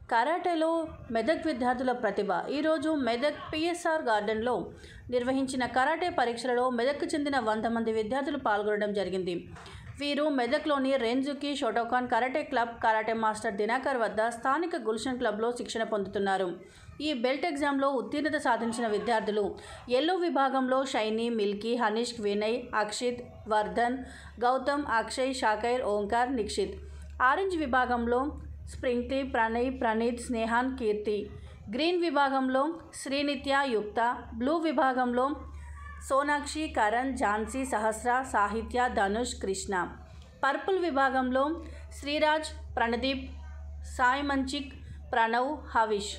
కరాటేలో మెదక్ విద్యార్థుల ప్రతిభ ఈరోజు మెదక్ పిఎస్ఆర్ గార్డెన్లో నిర్వహించిన కరాటే పరీక్షలలో మెదక్కు చెందిన వంద మంది విద్యార్థులు పాల్గొనడం జరిగింది వీరు మెదక్లోని రేంజుకి Shotokan karate club karate master Dinakar వద్ద స్థానిక గుల్షన్ క్లబ్లో శిక్షణ పొందుతున్నారు ఈ బెల్ట్ ఎగ్జామ్లో ఉత్తీర్ణత సాధించిన విద్యార్థులు ఎల్లో విభాగంలో షైనీ మిల్కీ హనీష్ వినయ్ అక్షిత్ వర్ధన్ గౌతమ్ అక్షయ్ షాకైర్ ఓంకార్ నిక్షిత్ ఆరెంజ్ విభాగంలో స్ప్రింక్లీ ప్రణయ్ ప్రణీత్ స్నేహాన్ కీర్తి గ్రీన్ విభాగంలో శ్రీనిత్య యుక్త బ్లూ విభాగంలో సోనాక్షి కరణ్ ఝాన్సీ సహస్ర సాహిత్య ధనుష్ కృష్ణ పర్పుల్ విభాగంలో Sriraj Pranadeep Sai Manchik Pranav Havish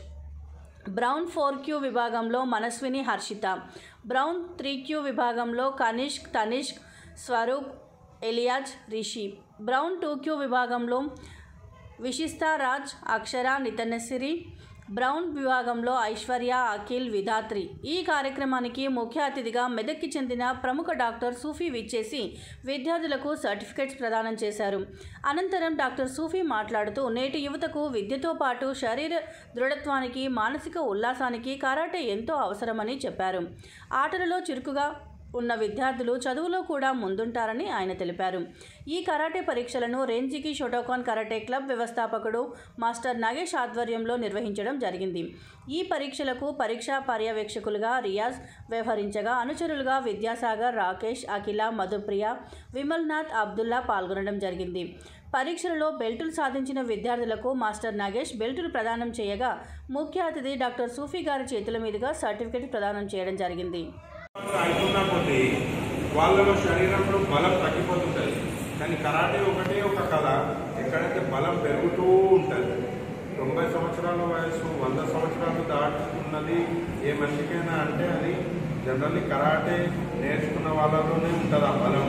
brown four kyu విభాగంలో Manaswini Harshitha brown three kyu విభాగంలో Kanishk Tanishk Swaroop Eliyaz Rishi brown two kyu విభాగంలో విశిస్తా రాజ్ అక్షర నితనసిరి బ్రౌన్ విభాగంలో ఐశ్వర్య అఖిల్ విధాత్రి ఈ కార్యక్రమానికి ముఖ్య అతిథిగా మెదక్కి చెందిన ప్రముఖ డాక్టర్ సూఫీ విచ్చేసి విద్యార్థులకు సర్టిఫికెట్స్ ప్రదానం చేశారు అనంతరం డాక్టర్ సూఫీ మాట్లాడుతూ నేటి యువతకు విద్యతో పాటు శరీర దృఢత్వానికి మానసిక ఉల్లాసానికి కరాటే ఎంతో అవసరమని చెప్పారు ఆటలలో చురుకుగా ఉన్న విద్యార్థులు చదువులో కూడా ముందుంటారని ఆయన తెలిపారు ఈ కరాటే పరీక్షలను రేంజికి షోటోకాన్ కరాటే క్లబ్ వ్యవస్థాపకుడు మాస్టర్ నాగేష్ ఆధ్వర్యంలో నిర్వహించడం జరిగింది ఈ పరీక్షలకు పరీక్షా పర్యవేక్షకులుగా రియాజ్ వ్యవహరించగా అనుచరులుగా విద్యాసాగర్ రాకేష్ అఖిల మధుప్రియ విమల్నాథ్ అబ్దుల్లా పాల్గొనడం జరిగింది పరీక్షలలో బెల్టులు సాధించిన విద్యార్థులకు మాస్టర్ నాగేష్ బెల్టులు ప్రదానం చేయగా ముఖ్య అతిథి డాక్టర్ సూఫీ గారి చేతుల మీదుగా సర్టిఫికెట్ ప్రదానం చేయడం జరిగింది అవుతున్న కొద్దీ వాళ్ళలో శరీరంలో బలం తగ్గిపోతుంటుంది కానీ కరాటే ఒకటే ఒక కళ ఎక్కడైతే బలం పెరుగుతూ ఉంటుంది తొంభై సంవత్సరాల వయసు వంద సంవత్సరాలు దాటుతున్నది ఏ మనిషికైనా అంటే అది జనరల్లీ కరాటే నేర్చుకున్న వాళ్ళలోనే ఉంటుంది ఆ బలం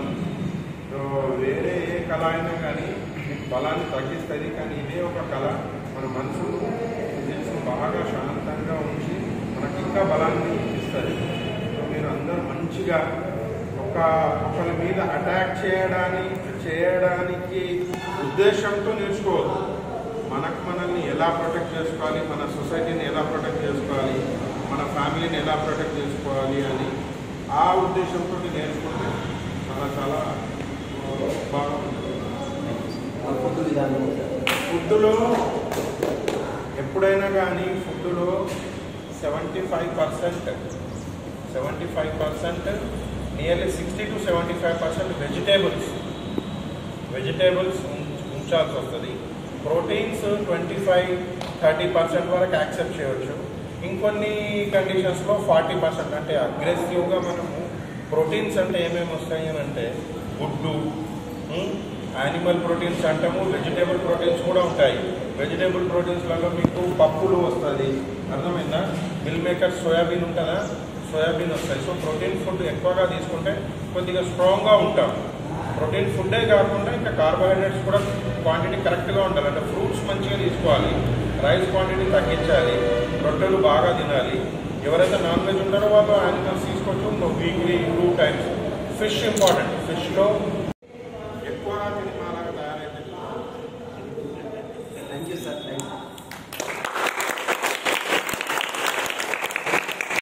సో వేరే ఏ కళ అయినా కానీ మీకు బలాన్ని తగ్గిస్తుంది కానీ ఇదే ఒక కళ మన మనసు ఫిజిక్స్ బాగా శాంతంగా ఉంచి మనకి ఇంకా బలాన్ని ఇస్తుంది సో మీరు అందరూ మంచిగా ఒక ఒకరి మీద అటాక్ చేయడానికి చేయడానికి ఉద్దేశంతో నేర్చుకోవద్దు మనకు మనల్ని ఎలా ప్రొటెక్ట్ చేసుకోవాలి మన సొసైటీని ఎలా ప్రొటెక్ట్ చేసుకోవాలి మన ఫ్యామిలీని ఎలా ప్రొటెక్ట్ చేసుకోవాలి అని ఆ ఉద్దేశంతో నేర్చుకుంటే చాలా చాలా బాగుంటుంది ఫుడ్ విధానం ఫుడ్లో ఎప్పుడైనా కానీ ఫుడ్లో seventy five percent seventy five percent nearly sixty to seventy five percent vegetables vegetables ఉంచాల్సి వస్తుంది proteins twenty five thirty percent వరకు యాక్సెప్ట్ చేయవచ్చు ఇంకొన్ని కండిషన్స్లో ఫార్టీ పర్సెంట్ అంటే అగ్రెసివ్గా మనము ప్రోటీన్స్ అంటే ఏమేమి వస్తాయి అని అంటే గుడ్డు యానిమల్ ప్రోటీన్స్ అంటాము వెజిటేబుల్ ప్రోటీన్స్ కూడా ఉంటాయి వెజిటేబుల్ ప్రోటీన్స్లలో మీకు పప్పులు వస్తుంది అర్థమైందా మిల్ మేకర్ సోయాబీన్ ఉంటుందా సోయాబీన్ వస్తాయి సో ప్రోటీన్ ఫుడ్ ఎక్కువగా తీసుకుంటే కొద్దిగా స్ట్రాంగ్గా ఉంటాం ప్రోటీన్ ఫుడ్డే కాకుండా ఇంకా కార్బోహైడ్రేట్స్ కూడా క్వాంటిటీ కరెక్ట్గా ఉండాలి అంటే ఫ్రూట్స్ మంచిగా తీసుకోవాలి రైస్ క్వాంటిటీ తగ్గించాలి రొట్టెలు బాగా తినాలి ఎవరైతే నాన్ వెజ్ ఉంటారో వాళ్ళు యానిమల్స్ తీసుకోవచ్చు weekly two times fish important ఫిష్లో